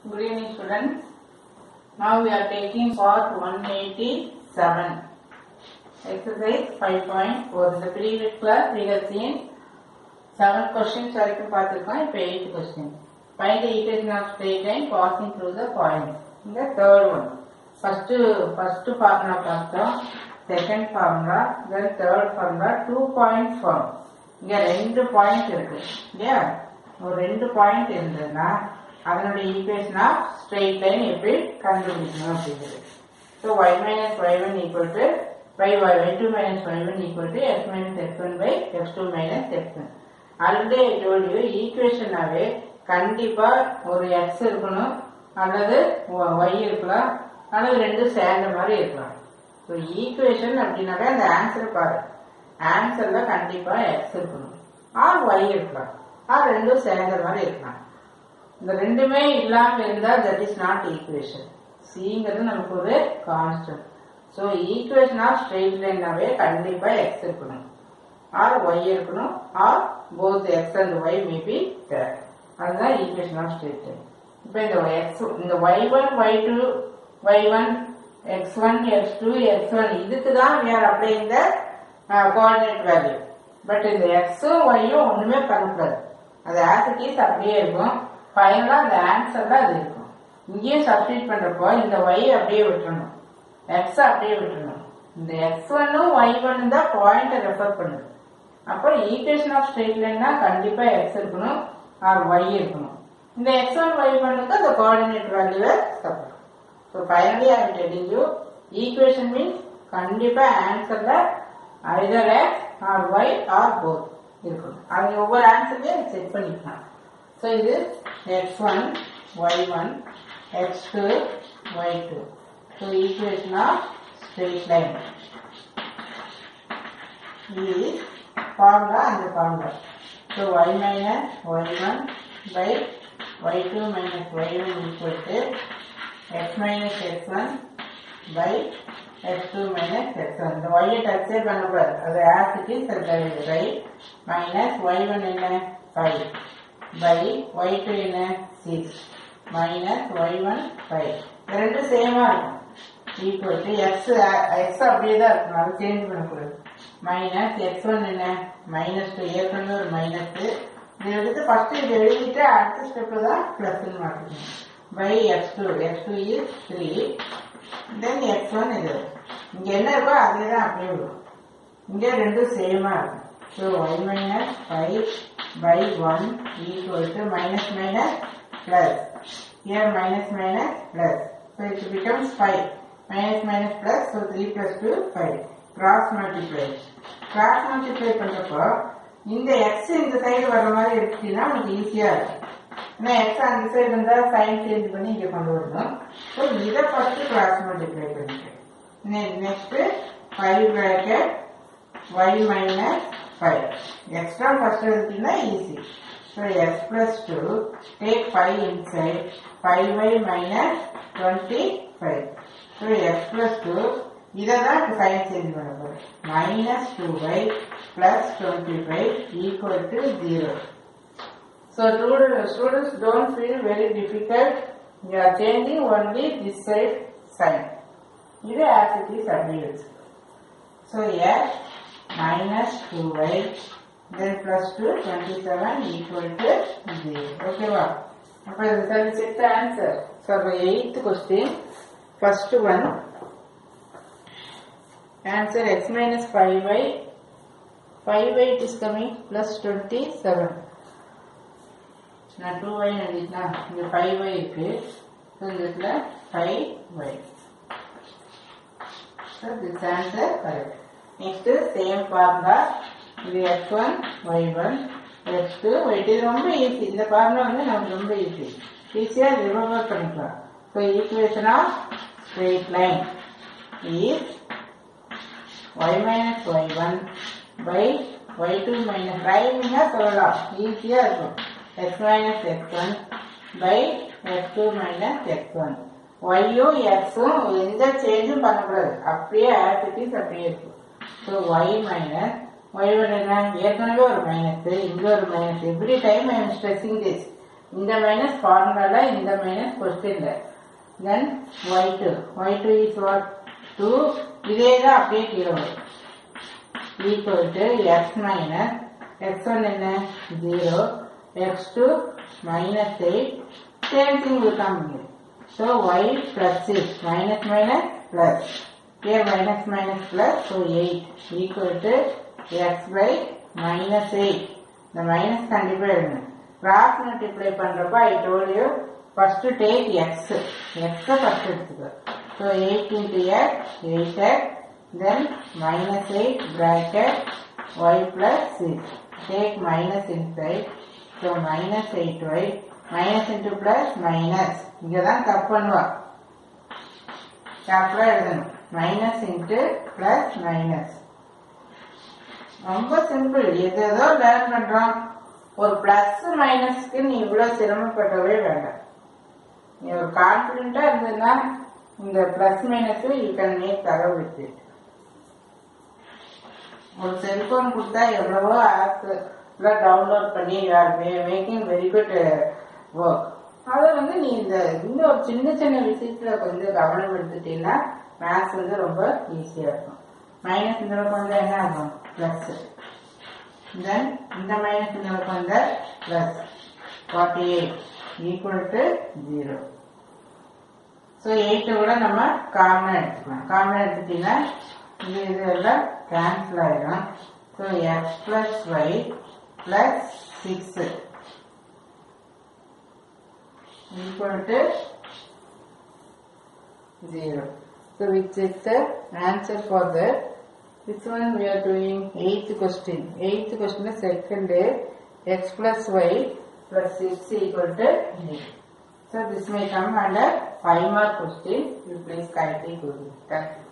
Good evening students. Now we are taking part 187. Exercise 5.4. In the previous class we have seen 7 questions வரைக்கும் பார்த்திருக்கோம் இப்போ 8 questions. Find the equation of straight line passing through the points. இந்த third one. First, first formula பார்த்தோம் second formula then third formula two points form. இங்க ரெண்டு point இருக்கு இல்லையா ஒரு ரெண்டு பாயிண்ட் இருந்ததுன்னா அதனுடைய ஈக்குவேஷன் ஆஃப் ஸ்ட்ரெயிட் லைன் எப்படி கண்டுபிடிக்கணும் அப்படிங்கிறது so y minus y one equal to by y y two minus y one equal to x minus x one by x two minus x one already told ஈக்குவேஷனாவே கண்டிப்பா ஒரு X இருக்கணும் அல்லது Y இருக்கலாம் அல்லது ரெண்டும் சேர்ந்த மாதிரி இருக்கலாம் ஸோ ஈக்குவேஷன் அப்படின்னாவே அந்த ஆன்சர் பாரு ஆன்சர்ல கண்டிப்பா எக்ஸ் இருக்கணும் ஆர் ஒய் இருக்கலாம் ஆர் ரெண்டும் சேர்ந்த மாதிரி இருக்கலாம் இந்த ரெண்டுமே இல்லாம இருந்தா தட் இஸ் நாட் ஈக்குவேஷன் சிங்கிறது நமக்கு ஒரு constant so equation of straight லைன்னாவே கண்டிப்பா எக்ஸ் இருக்கணும் ஆர் ஒய் இருக்கணும் or both x and y maybe there அதுதான் ஈக்குவேஷன் ஆஃப் ஸ்ட்ரெயிட் லைன் இப்போ இந்த எக்ஸ் இந்த y one y two y one x one x two x one இதுக்கு தான் வேர் அப்படியே இந்த கோஆர்டினேட் வேல்யூ பட் இந்த எக்ஸும் ஒய்யும் ஒண்ணுமே பண்ணக்கூடாது அது ஆசிட்டிஸ் அப்படியே இருக்கும் ஃபைனலா அந்த ஆன்சர்ல அது இருக்கும் இங்கேயும் சப்ஸ்டிட் பண்றப்போ இந்த ஒய் அப்படியே விட்டுறணும் எக்ஸ் அப்படியே விட்டுறணும் இந்த எக்ஸ் ஒன்னும் ஒய் ஒன்னு தான் பாயிண்ட ரெஃபர் பண்ணுது அப்போ ஈக்குவேஷன் ஆஃப் ஸ்ட்ரெயிட் லைன்னா கண்டிப்பா எக்ஸ் இருக்கணும் ஆர் ஒய் இருக்கணும் இந்த எக்ஸ் ஒன் ஒய் ஒன்னுக்கு அந்த கோஆர்டினேட் வேல்யூவை support so finally I am telling you equation means கண்டிப்பா ஆன்சர்ல either x or y or both இருக்கணும் அது ஒவ்வொரு ஆன்சர்லயும் செக் பண்ணிக்கலாம் ஸோ இது x1 y1 x2 y2 so equation of straight line இது ஃபார்முலா அந்த formula so y minus y1 by y2 minus y1 equal to x minus x1 by x2 minus x1 இந்த y ஐ டச்சே பண்ணக்கூடாது அது as it is அது right minus y1 என்ன 5 by y2 என்ன 6 minus y1 5 இது ரெண்டும் சேமா இருக்கும் equal to x x அப்படியே தான் இருக்கும் அது சேஞ்ச் பண்ணக்கூடாது மைனஸ் x1 என்ன மைனஸ் டூ ஏற்கனவே ஒரு மைனஸ் இதை எடுத்து ஃபர்ஸ்ட் இதை எழுதிட்டு அடுத்த ஸ்டெப்ல தான் பிளஸ் மாற்றிக்கணும் by x two x two is three then x one இது இங்க என்ன இருக்கோ அதே தான் அப்படியே வரும் இங்க ரெண்டும் சேமா இருக்கும் so y minus five by one equal to minus minus plus here minus minus plus so it becomes 5 minus minus plus so 3 plus 2 5 cross multiply cross multiply பண்றப்போ இந்த x இந்த சைடு வர மாதிரி எடுத்துட்டீங்கன்னா உங்களுக்கு ஈஸியா இருக்கும் ஏன்னா எக்ஸ் அந்த சைடு இருந்தா சைன் சேஞ்ச் பண்ணி இங்க கொண்டு வரணும் ஸோ இதை ஃபர்ஸ்ட் கிராஸ் மல்டிப்ளை பண்ணிக்கிறேன் next five bracket y minus five extra first எடுத்தீங்கன்னா easy so x plus two take five inside five y minus twenty five so x plus two இதை தான் sign change பண்ண போகிறேன் minus two y plus twenty five equal to zero So students, students don't feel very difficult. You are changing only this side sign. இது as it is அப்படியே So here minus 2y then plus 2 27 equal to 0. Okay வா அப்ப இது சரி set answer so அப்போ eighth question first one answer x minus five y five y it is coming plus twenty seven நான் two y எழுதிட்டா இங்க five y இருக்கு so இந்த இடத்துல five y so this answer correct next same formula இது x one y one x two y இது ரொம்ப easy இந்த ஃபார்முலா வந்து நமக்கு ரொம்ப ஈஸி ஈஸியாக ரிமெம்பர் பண்ணிக்கலாம் so equation of straight line is y minus y one by y two minus ரைமிங்காக சொல்லலாம் ஈஸியாக இருக்கும் x minus x1 by x2 minus x1 yயும் xம் எந்த சேஞ்சும் பண்ணக்கூடாது அப்படியே as it is அப்படியே இருக்கும் ஸோ y minus y1 என்ன ஏற்கனவே ஒரு மைனஸ் இங்க ஒரு minus every time I am stressing this இந்த மைனஸ் ஃபார்முலால இந்த மைனஸ் கொஸ்டின்ல then y two y two is what two இதே தான் அப்படியே கீழே வரும் equal to x minus x one என்ன zero x two minus eight same thing will come here. So y plus 6 minus minus plus here minus minus plus so 8 equal to x by minus 8 the minus கண்டிப்பா எழுதணும் cross multiply பண்றப்ப I told you first take x x first எடுத்துக்கோ so 8 into x 8x then minus 8 bracket y plus 6 take minus inside so minus 8y minus into plus minus இங்க தான் தப்பு பண்ணுவா கேப்டலா எழுதணும் மைனஸ் இன்ட்டு பிளஸ் மைனஸ் ரொம்ப simple எது ஏதோ லேர்ன் பண்றோம் ஒரு பிளஸ் மைனஸ்க்கு நீ இவ்வளவு சிரமப்படவே வேண்டாம் நீ ஒரு கான்பிடண்டா இருந்ததுன்னா இந்த plus minus you can make தரவு வித் இட் ஒரு செல்போன் கொடுத்தா எவ்வளவோ ஆப்ஸ் எல்லாம் டவுன்லோட் பண்ணி you are making very good work அதை வந்து நீ இந்த இந்த ஒரு சின்ன சின்ன விஷயத்துல கொஞ்சம் கவனம் எடுத்துட்டீங்கன்னா மேத்ஸ் வந்து ரொம்ப ஈஸியா இருக்கும் மைனஸ் இந்த பக்கம் வந்தா என்ன ஆகும் பிளஸ் தென் இந்த மைனஸ் இந்த பக்கம் வந்தா plus forty eight equal to zero so எயிட்டை கூட நம்ம காமனாக எடுத்துக்கலாம் காமனாக எடுத்துட்டீங்கன்னா இது இது எல்லாம் கேன்சல் ஆயிடும் so x plus y plus six equal to 0. So which is the answer for that? Which one we are doing? Eighth question. Eighth question is second day x plus y plus 6 equal to 0. So this may come under 5 mark question. You please kindly go. Thank you.